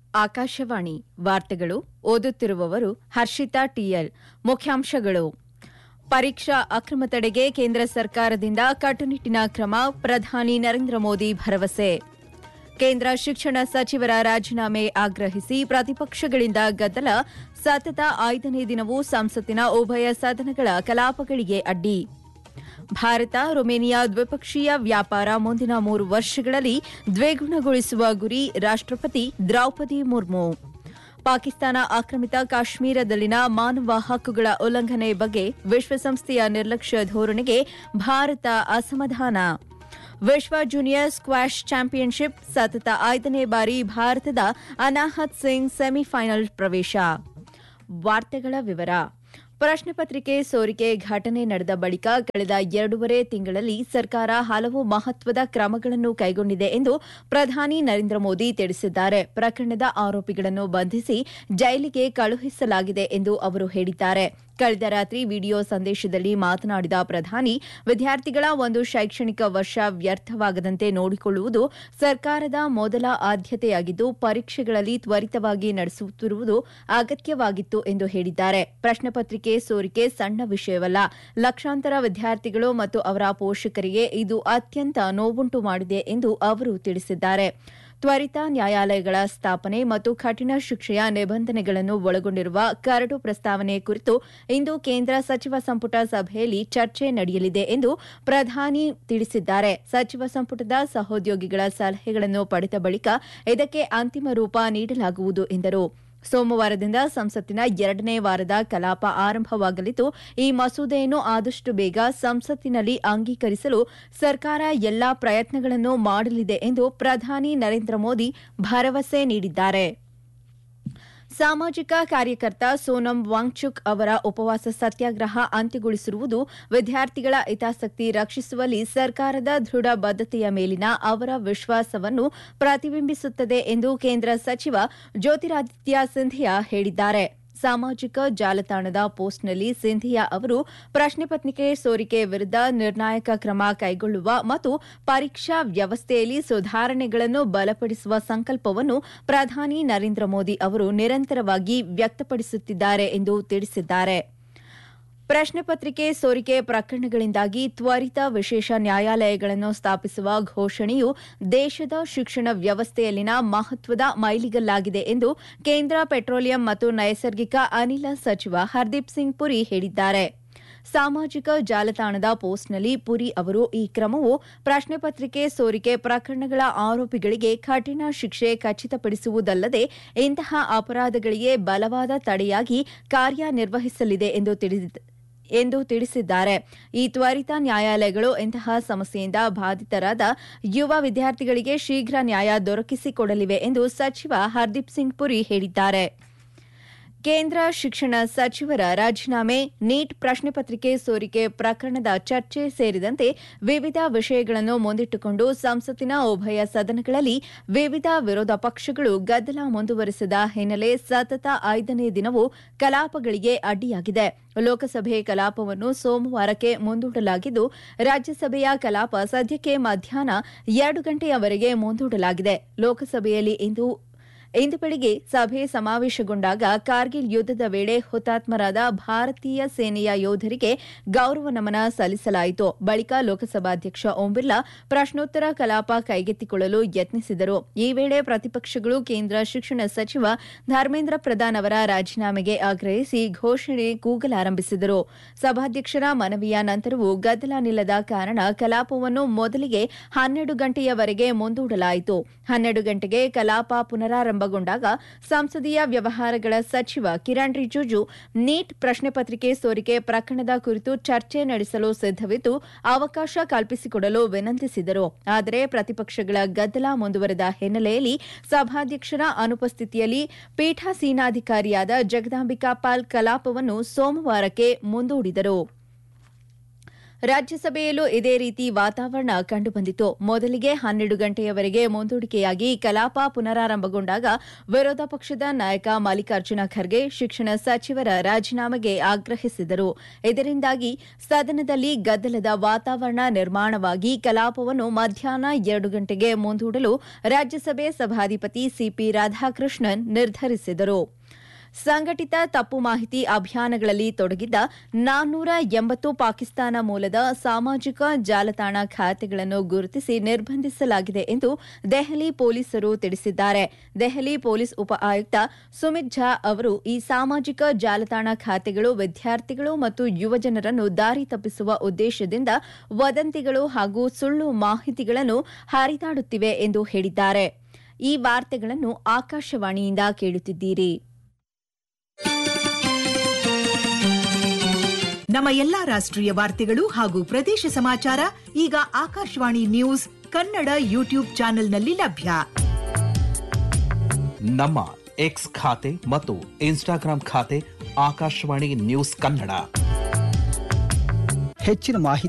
ಆಕಾಶವಾಣಿ ವಾರ್ತೆಗಳು ಓದುತ್ತಿರುವವರು ಹರ್ಷಿತಾ ಟಿಎಲ್ ಮುಖ್ಯಾಂಶಗಳು ಪರೀಕ್ಷಾ ಅಕ್ರಮ ತಡೆಗೆ ಕೇಂದ್ರ ಸರ್ಕಾರದಿಂದ ಕಟ್ಟುನಿಟ್ಟಿನ ಕ್ರಮ ಪ್ರಧಾನಿ ನರೇಂದ್ರ ಮೋದಿ ಭರವಸೆ ಕೇಂದ್ರ ಶಿಕ್ಷಣ ಸಚಿವರ ರಾಜೀನಾಮೆ ಆಗ್ರಹಿಸಿ ಪ್ರತಿಪಕ್ಷಗಳಿಂದ ಗದ್ದಲ ಸತತ ಐದನೇ ದಿನವೂ ಸಂಸತ್ತಿನ ಉಭಯ ಸದನಗಳ ಕಲಾಪಗಳಿಗೆ ಅಡ್ಡಿ ಭಾರತ ರೊಮೇನಿಯಾ ದ್ವಿಪಕ್ಷೀಯ ವ್ಯಾಪಾರ ಮುಂದಿನ ಮೂರು ವರ್ಷಗಳಲ್ಲಿ ದ್ವಿಗುಣಗೊಳಿಸುವ ಗುರಿ ರಾಷ್ಟ್ರಪತಿ ದ್ರೌಪದಿ ಮುರ್ಮು ಪಾಕಿಸ್ತಾನ ಆಕ್ರಮಿತ ಕಾಶ್ಮೀರದಲ್ಲಿನ ಮಾನವ ಹಕ್ಕುಗಳ ಉಲ್ಲಂಘನೆ ಬಗ್ಗೆ ವಿಶ್ವಸಂಸ್ಥೆಯ ನಿರ್ಲಕ್ಷ್ಯ ಧೋರಣೆಗೆ ಭಾರತ ಅಸಮಾಧಾನ ವಿಶ್ವ ಜೂನಿಯರ್ ಸ್ಕ್ವಾಷ್ ಚಾಂಪಿಯನ್ಶಿಪ್ ಸತತ ಐದನೇ ಬಾರಿ ಭಾರತದ ಅನಾಹತ್ ಸಿಂಗ್ ಸೆಮಿಫೈನಲ್ ಪ್ರವೇಶ ವಾರ್ತೆಗಳ ವಿವರ ಪ್ರಶ್ನೆ ಪತ್ರಿಕೆ ಸೋರಿಕೆ ಘಟನೆ ನಡೆದ ಬಳಿಕ ಕಳೆದ ಎರಡೂವರೆ ತಿಂಗಳಲ್ಲಿ ಸರ್ಕಾರ ಹಲವು ಮಹತ್ವದ ಕ್ರಮಗಳನ್ನು ಕೈಗೊಂಡಿದೆ ಎಂದು ಪ್ರಧಾನಿ ನರೇಂದ್ರ ಮೋದಿ ತಿಳಿಸಿದ್ದಾರೆ ಪ್ರಕರಣದ ಆರೋಪಿಗಳನ್ನು ಬಂಧಿಸಿ ಜೈಲಿಗೆ ಕಳುಹಿಸಲಾಗಿದೆ ಎಂದು ಅವರು ಹೇಳಿದ್ದಾರೆ ಕಳೆದ ರಾತ್ರಿ ವಿಡಿಯೋ ಸಂದೇಶದಲ್ಲಿ ಮಾತನಾಡಿದ ಪ್ರಧಾನಿ ವಿದ್ಯಾರ್ಥಿಗಳ ಒಂದು ಶೈಕ್ಷಣಿಕ ವರ್ಷ ವ್ಯರ್ಥವಾಗದಂತೆ ನೋಡಿಕೊಳ್ಳುವುದು ಸರ್ಕಾರದ ಮೊದಲ ಆದ್ಯತೆಯಾಗಿದ್ದು ಪರೀಕ್ಷೆಗಳಲ್ಲಿ ತ್ವರಿತವಾಗಿ ನಡೆಸುತ್ತಿರುವುದು ಅಗತ್ಯವಾಗಿತ್ತು ಎಂದು ಹೇಳಿದ್ದಾರೆ ಪ್ರಶ್ನೆ ಪತ್ರಿಕೆ ಸೋರಿಕೆ ಸಣ್ಣ ವಿಷಯವಲ್ಲ ಲಕ್ಷಾಂತರ ವಿದ್ಯಾರ್ಥಿಗಳು ಮತ್ತು ಅವರ ಪೋಷಕರಿಗೆ ಇದು ಅತ್ಯಂತ ನೋವುಂಟು ಮಾಡಿದೆ ಎಂದು ಅವರು ತಿಳಿಸಿದ್ದಾರೆ ತ್ವರಿತ ನ್ಯಾಯಾಲಯಗಳ ಸ್ಥಾಪನೆ ಮತ್ತು ಕಠಿಣ ಶಿಕ್ಷೆಯ ನಿಬಂಧನೆಗಳನ್ನು ಒಳಗೊಂಡಿರುವ ಕರಡು ಪ್ರಸ್ತಾವನೆ ಕುರಿತು ಇಂದು ಕೇಂದ್ರ ಸಚಿವ ಸಂಪುಟ ಸಭೆಯಲ್ಲಿ ಚರ್ಚೆ ನಡೆಯಲಿದೆ ಎಂದು ಪ್ರಧಾನಿ ತಿಳಿಸಿದ್ದಾರೆ ಸಚಿವ ಸಂಪುಟದ ಸಹೋದ್ಯೋಗಿಗಳ ಸಲಹೆಗಳನ್ನು ಪಡೆದ ಬಳಿಕ ಇದಕ್ಕೆ ಅಂತಿಮ ರೂಪ ನೀಡಲಾಗುವುದು ಎಂದರು ಸೋಮವಾರದಿಂದ ಸಂಸತ್ತಿನ ಎರಡನೇ ವಾರದ ಕಲಾಪ ಆರಂಭವಾಗಲಿದ್ದು ಈ ಮಸೂದೆಯನ್ನು ಆದಷ್ಟು ಬೇಗ ಸಂಸತ್ತಿನಲ್ಲಿ ಅಂಗೀಕರಿಸಲು ಸರ್ಕಾರ ಎಲ್ಲಾ ಪ್ರಯತ್ನಗಳನ್ನು ಮಾಡಲಿದೆ ಎಂದು ಪ್ರಧಾನಿ ನರೇಂದ್ರ ಮೋದಿ ಭರವಸೆ ನೀಡಿದ್ದಾರೆ ಸಾಮಾಜಿಕ ಕಾರ್ಯಕರ್ತ ಸೋನಂ ವಾಂಗ್ಚುಕ್ ಅವರ ಉಪವಾಸ ಸತ್ಯಾಗ್ರಹ ಅಂತ್ಯಗೊಳಿಸಿರುವುದು ವಿದ್ಯಾರ್ಥಿಗಳ ಹಿತಾಸಕ್ತಿ ರಕ್ಷಿಸುವಲ್ಲಿ ಸರ್ಕಾರದ ದೃಢ ಬದ್ಧತೆಯ ಮೇಲಿನ ಅವರ ವಿಶ್ವಾಸವನ್ನು ಪ್ರತಿಬಿಂಬಿಸುತ್ತದೆ ಎಂದು ಕೇಂದ್ರ ಸಚಿವ ಜ್ಯೋತಿರಾದಿತ್ಯ ಸಿಂಧಿಯಾ ಹೇಳಿದ್ದಾರೆ ಸಾಮಾಜಿಕ ಜಾಲತಾಣದ ಪೋಸ್ಟ್ನಲ್ಲಿ ಸಿಂಧಿಯಾ ಅವರು ಪ್ರಶ್ನೆ ಪತ್ರಿಕೆ ಸೋರಿಕೆ ವಿರುದ್ಧ ನಿರ್ಣಾಯಕ ಕ್ರಮ ಕೈಗೊಳ್ಳುವ ಮತ್ತು ಪರೀಕ್ಷಾ ವ್ಯವಸ್ಥೆಯಲ್ಲಿ ಸುಧಾರಣೆಗಳನ್ನು ಬಲಪಡಿಸುವ ಸಂಕಲ್ಪವನ್ನು ಪ್ರಧಾನಿ ನರೇಂದ್ರ ಮೋದಿ ಅವರು ನಿರಂತರವಾಗಿ ವ್ಯಕ್ತಪಡಿಸುತ್ತಿದ್ದಾರೆ ಎಂದು ತಿಳಿಸಿದ್ದಾರೆ ಪ್ರಶ್ನೆ ಪತ್ರಿಕೆ ಸೋರಿಕೆ ಪ್ರಕರಣಗಳಿಂದಾಗಿ ತ್ವರಿತ ವಿಶೇಷ ನ್ಯಾಯಾಲಯಗಳನ್ನು ಸ್ಥಾಪಿಸುವ ಘೋಷಣೆಯು ದೇಶದ ಶಿಕ್ಷಣ ವ್ಯವಸ್ಥೆಯಲ್ಲಿನ ಮಹತ್ವದ ಮೈಲಿಗಲ್ಲಾಗಿದೆ ಎಂದು ಕೇಂದ್ರ ಪೆಟ್ರೋಲಿಯಂ ಮತ್ತು ನೈಸರ್ಗಿಕ ಅನಿಲ ಸಚಿವ ಹರ್ದೀಪ್ ಸಿಂಗ್ ಪುರಿ ಹೇಳಿದ್ದಾರೆ ಸಾಮಾಜಿಕ ಜಾಲತಾಣದ ಪೋಸ್ಟ್ನಲ್ಲಿ ಪುರಿ ಅವರು ಈ ಕ್ರಮವು ಪ್ರಶ್ನೆ ಪತ್ರಿಕೆ ಸೋರಿಕೆ ಪ್ರಕರಣಗಳ ಆರೋಪಿಗಳಿಗೆ ಕಠಿಣ ಶಿಕ್ಷೆ ಖಚಿತಪಡಿಸುವುದಲ್ಲದೆ ಇಂತಹ ಅಪರಾಧಗಳಿಗೆ ಬಲವಾದ ತಡೆಯಾಗಿ ಕಾರ್ಯನಿರ್ವಹಿಸಲಿದೆ ಎಂದು ತಿಳಿಸಿದ್ದಾರೆ ಎಂದು ತಿಳಿಸಿದ್ದಾರೆ ಈ ತ್ವರಿತ ನ್ಯಾಯಾಲಯಗಳು ಇಂತಹ ಸಮಸ್ಯೆಯಿಂದ ಬಾಧಿತರಾದ ಯುವ ವಿದ್ಯಾರ್ಥಿಗಳಿಗೆ ಶೀಘ್ರ ನ್ಯಾಯ ದೊರಕಿಸಿಕೊಡಲಿವೆ ಎಂದು ಸಚಿವ ಹರ್ದೀಪ್ ಸಿಂಗ್ ಪುರಿ ಹೇಳಿದ್ದಾರೆ ಕೇಂದ್ರ ಶಿಕ್ಷಣ ಸಚಿವರ ರಾಜೀನಾಮೆ ನೀಟ್ ಪ್ರಶ್ನೆ ಪತ್ರಿಕೆ ಸೋರಿಕೆ ಪ್ರಕರಣದ ಚರ್ಚೆ ಸೇರಿದಂತೆ ವಿವಿಧ ವಿಷಯಗಳನ್ನು ಮುಂದಿಟ್ಟುಕೊಂಡು ಸಂಸತ್ತಿನ ಉಭಯ ಸದನಗಳಲ್ಲಿ ವಿವಿಧ ವಿರೋಧ ಪಕ್ಷಗಳು ಗದ್ದಲ ಮುಂದುವರೆಸಿದ ಹಿನ್ನೆಲೆ ಸತತ ಐದನೇ ದಿನವೂ ಕಲಾಪಗಳಿಗೆ ಅಡ್ಡಿಯಾಗಿದೆ ಲೋಕಸಭೆ ಕಲಾಪವನ್ನು ಸೋಮವಾರಕ್ಕೆ ಮುಂದೂಡಲಾಗಿದ್ದು ರಾಜ್ಯಸಭೆಯ ಕಲಾಪ ಸದ್ಯಕ್ಕೆ ಮಧ್ಯಾಹ್ನ ಎರಡು ಗಂಟೆಯವರೆಗೆ ಮುಂದೂಡಲಾಗಿದೆ ಲೋಕಸಭೆಯಲ್ಲಿ ಇಂದು ಇಂದು ಬೆಳಿಗ್ಗೆ ಸಭೆ ಸಮಾವೇಶಗೊಂಡಾಗ ಕಾರ್ಗಿಲ್ ಯುದ್ದದ ವೇಳೆ ಹುತಾತ್ಮರಾದ ಭಾರತೀಯ ಸೇನೆಯ ಯೋಧರಿಗೆ ಗೌರವ ನಮನ ಸಲ್ಲಿಸಲಾಯಿತು ಬಳಿಕ ಲೋಕಸಭಾಧ್ಯಕ್ಷ ಓಂ ಬಿರ್ಲಾ ಪ್ರಶ್ನೋತ್ತರ ಕಲಾಪ ಕೈಗೆತ್ತಿಕೊಳ್ಳಲು ಯತ್ನಿಸಿದರು ಈ ವೇಳೆ ಪ್ರತಿಪಕ್ಷಗಳು ಕೇಂದ್ರ ಶಿಕ್ಷಣ ಸಚಿವ ಧರ್ಮೇಂದ್ರ ಪ್ರಧಾನ್ ಅವರ ರಾಜೀನಾಮೆಗೆ ಆಗ್ರಹಿಸಿ ಘೋಷಣೆ ಕೂಗಲಾರಂಭಿಸಿದರು ಸಭಾಧ್ಯಕ್ಷರ ಮನವಿಯ ನಂತರವೂ ಗದ್ದಲ ನಿಲ್ಲದ ಕಾರಣ ಕಲಾಪವನ್ನು ಮೊದಲಿಗೆ ಹನ್ನೆರಡು ಗಂಟೆಯವರೆಗೆ ಮುಂದೂಡಲಾಯಿತು ಹನ್ನೆರಡು ಗಂಟೆಗೆ ಕಲಾಪ ಪುನರಾರಂಭಗೊಂಡಾಗ ಸಂಸದೀಯ ವ್ಯವಹಾರಗಳ ಸಚಿವ ಕಿರಣ್ ರಿಜಿಜು ನೀಟ್ ಪ್ರಶ್ನೆ ಪತ್ರಿಕೆ ಸೋರಿಕೆ ಪ್ರಕರಣದ ಕುರಿತು ಚರ್ಚೆ ನಡೆಸಲು ಸಿದ್ದವಿದ್ದು ಅವಕಾಶ ಕಲ್ಪಿಸಿಕೊಡಲು ವಿನಂತಿಸಿದರು ಆದರೆ ಪ್ರತಿಪಕ್ಷಗಳ ಗದ್ದಲ ಮುಂದುವರೆದ ಹಿನ್ನೆಲೆಯಲ್ಲಿ ಸಭಾಧ್ಯಕ್ಷರ ಅನುಪಸ್ಥಿತಿಯಲ್ಲಿ ಪೀಠಾಸೀನಾಧಿಕಾರಿಯಾದ ಜಗದಾಂಬಿಕಾ ಪಾಲ್ ಕಲಾಪವನ್ನು ಸೋಮವಾರಕ್ಕೆ ಮುಂದೂಡಿದರು ರಾಜ್ಯಸಭೆಯಲ್ಲೂ ಇದೇ ರೀತಿ ವಾತಾವರಣ ಕಂಡುಬಂದಿತು ಮೊದಲಿಗೆ ಹನ್ನೆರಡು ಗಂಟೆಯವರೆಗೆ ಮುಂದೂಡಿಕೆಯಾಗಿ ಕಲಾಪ ಪುನರಾರಂಭಗೊಂಡಾಗ ವಿರೋಧ ಪಕ್ಷದ ನಾಯಕ ಮಲ್ಲಿಕಾರ್ಜುನ ಖರ್ಗೆ ಶಿಕ್ಷಣ ಸಚಿವರ ರಾಜೀನಾಮೆಗೆ ಆಗ್ರಹಿಸಿದರು ಇದರಿಂದಾಗಿ ಸದನದಲ್ಲಿ ಗದ್ದಲದ ವಾತಾವರಣ ನಿರ್ಮಾಣವಾಗಿ ಕಲಾಪವನ್ನು ಮಧ್ಯಾಹ್ನ ಎರಡು ಗಂಟೆಗೆ ಮುಂದೂಡಲು ರಾಜ್ಯಸಭೆ ಸಭಾಧಿಪತಿ ಸಿಪಿ ರಾಧಾಕೃಷ್ಣನ್ ನಿರ್ಧರಿಸಿದರು ಸಂಘಟಿತ ತಪ್ಪು ಮಾಹಿತಿ ಅಭಿಯಾನಗಳಲ್ಲಿ ತೊಡಗಿದ್ದ ನಾನ್ನೂರ ಎಂಬತ್ತು ಪಾಕಿಸ್ತಾನ ಮೂಲದ ಸಾಮಾಜಿಕ ಜಾಲತಾಣ ಖಾತೆಗಳನ್ನು ಗುರುತಿಸಿ ನಿರ್ಬಂಧಿಸಲಾಗಿದೆ ಎಂದು ದೆಹಲಿ ಪೊಲೀಸರು ತಿಳಿಸಿದ್ದಾರೆ ದೆಹಲಿ ಪೊಲೀಸ್ ಉಪ ಆಯುಕ್ತ ಸುಮಿತ್ ಝಾ ಅವರು ಈ ಸಾಮಾಜಿಕ ಜಾಲತಾಣ ಖಾತೆಗಳು ವಿದ್ಯಾರ್ಥಿಗಳು ಮತ್ತು ಯುವಜನರನ್ನು ದಾರಿ ತಪ್ಪಿಸುವ ಉದ್ದೇಶದಿಂದ ವದಂತಿಗಳು ಹಾಗೂ ಸುಳ್ಳು ಮಾಹಿತಿಗಳನ್ನು ಹರಿದಾಡುತ್ತಿವೆ ಎಂದು ಹೇಳಿದ್ದಾರೆ ಈ ವಾರ್ತೆಗಳನ್ನು ಆಕಾಶವಾಣಿಯಿಂದ ಕೇಳುತ್ತಿದ್ದೀರಿ ನಮ್ಮ ಎಲ್ಲಾ ರಾಷ್ಟ್ರೀಯ ವಾರ್ತೆಗಳು ಹಾಗೂ ಪ್ರದೇಶ ಸಮಾಚಾರ ಈಗ ಆಕಾಶವಾಣಿ ನ್ಯೂಸ್ ಕನ್ನಡ ಯೂಟ್ಯೂಬ್ ಚಾನೆಲ್ನಲ್ಲಿ ಲಭ್ಯ ನಮ್ಮ ಎಕ್ಸ್ ಖಾತೆ ಮತ್ತು ಇನ್ಸ್ಟಾಗ್ರಾಂ ಖಾತೆ ಆಕಾಶವಾಣಿ ನ್ಯೂಸ್ ಕನ್ನಡ ಹೆಚ್ಚಿನ ಮಾಹಿತಿ